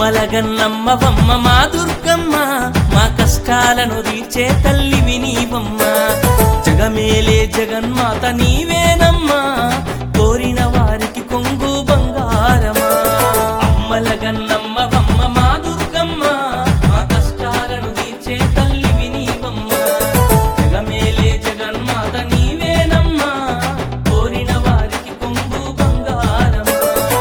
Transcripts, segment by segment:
అమ్మల గన్నమ్మ వమ్మ మా దుర్గమ్మ మా కష్టాలను తీర్చే తల్లివి నీవమ్మ జగమేలే జగన్మాత నీవేనమ్మా కోరిన వారికి కొంగు బంగారమా అమ్మల గన్నమ్మ వమ్మ మా దుర్గమ్మ మా కష్టాలను తీర్చే తల్లివి నీవమ్మ జగమేలే జగన్మాత నీవేనమ్మా కోరిన వారికి కొంగు బంగారమా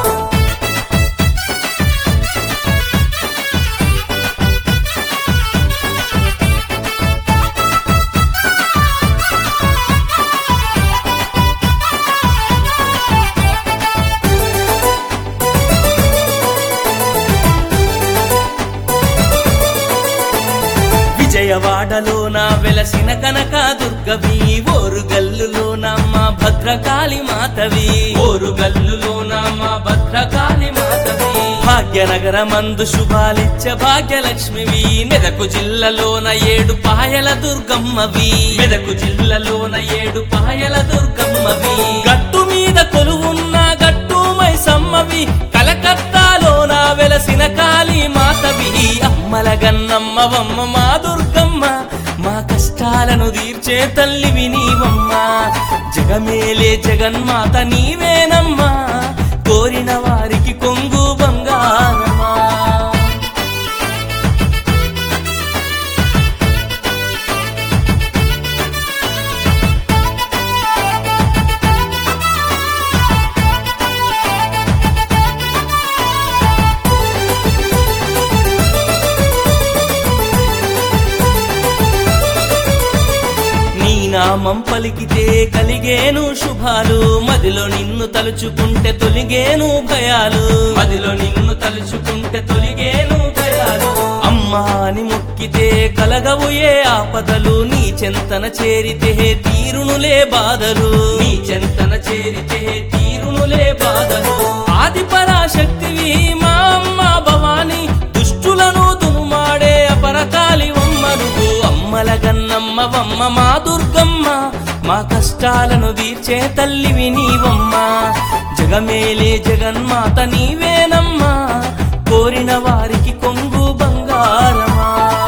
విజయవాడలో నా వెలసిన కనక దుర్గవి ఓరుగల్లులో మా భద్రకాళి మాతవి ఓరుగల్లులో మా భద్రకాళి మాతవి భాగ్యనగర మందు శుభాలిచ్చ భాగ్యలక్ష్మివి మెదకు జిల్లాలోన ఏడు పాయల దుర్గమ్మవి మెదకు జిల్లాలోన ఏడు పాయల దుర్గమ్మవి గట్టు మీద కొలువున్న గట్టు మైసమ్మవి కలకత్తాలోన వెలసిన కాళీ మాతవి అమ్మల గన్నమ్మవమ్మ మా దుర్గమ్మ మా కష్టాలను తీర్చే తల్లివి నీవమ్మ జగమేలే జగన్మాత నీవేనమ్మా కోరిన వారికి కొంగు బంగారమా నీ నామం పలికితే కలిగేను శుభాలు మదిలో నిన్ను తలుచుకుంటే తొలిగేను భయాలు మదిలో నిన్ను తలుచుకుంటే తొలిగేను భయాలు అమ్మా అని మొక్కితే కలగవు ఏ ఆపదలు నీ చెంతన చేరితే తీరునులే బాధలు నీ చెంతన చేరితే తీరునులే బాధలు ఆది పరాశక్తివి మా అమ్మ భవాని దుష్టులను దునుమాడే అపరకాలి వమ్మనుకు అమ్మల గన్నమ్మవమ్మ మా దుర్గమ్మ మా కష్టాలను తీర్చే తల్లివి నీవమ్మ జగమేలే జగన్మాత నీవేనమ్మా కోరిన వారికి కొంగు బంగారమా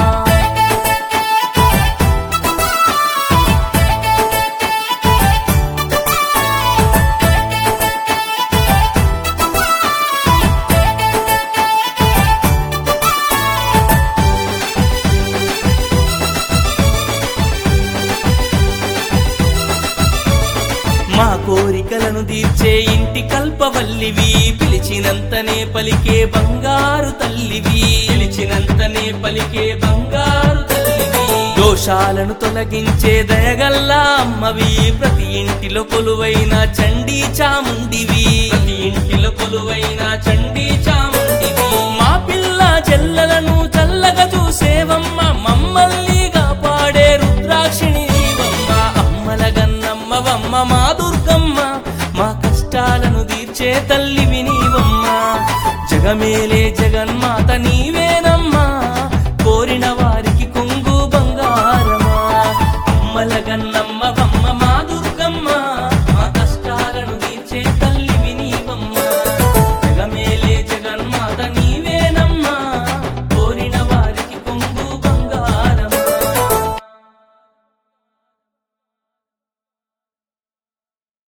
మా కోరికలను తీర్చే ఇంటి కల్పవల్లివి పిలిచినంతనే పలికే బంగారు తల్లివి పిలిచినంతనే పలికే బంగారు తల్లివి దోషాలను తొలగించే దయగల్లా అమ్మవి ప్రతి ఇంటిలో కొలువైన చండీ చాముండివి ప్రతి ఇంటిలో కొలువైన చండీ చాముండివి మా పిల్ల చెల్లలను చల్లగా చూసేవమ్మ మమ్మల్ని కాపాడే రుద్రాక్షిణి నీవమ్మ అమ్మల గన్నమ్మవమ్మ మా దుర్గమ్మ మా కష్టాలను తీర్చే తల్లివి నీవమ్మ జగమేలే జగన్మాత నీవే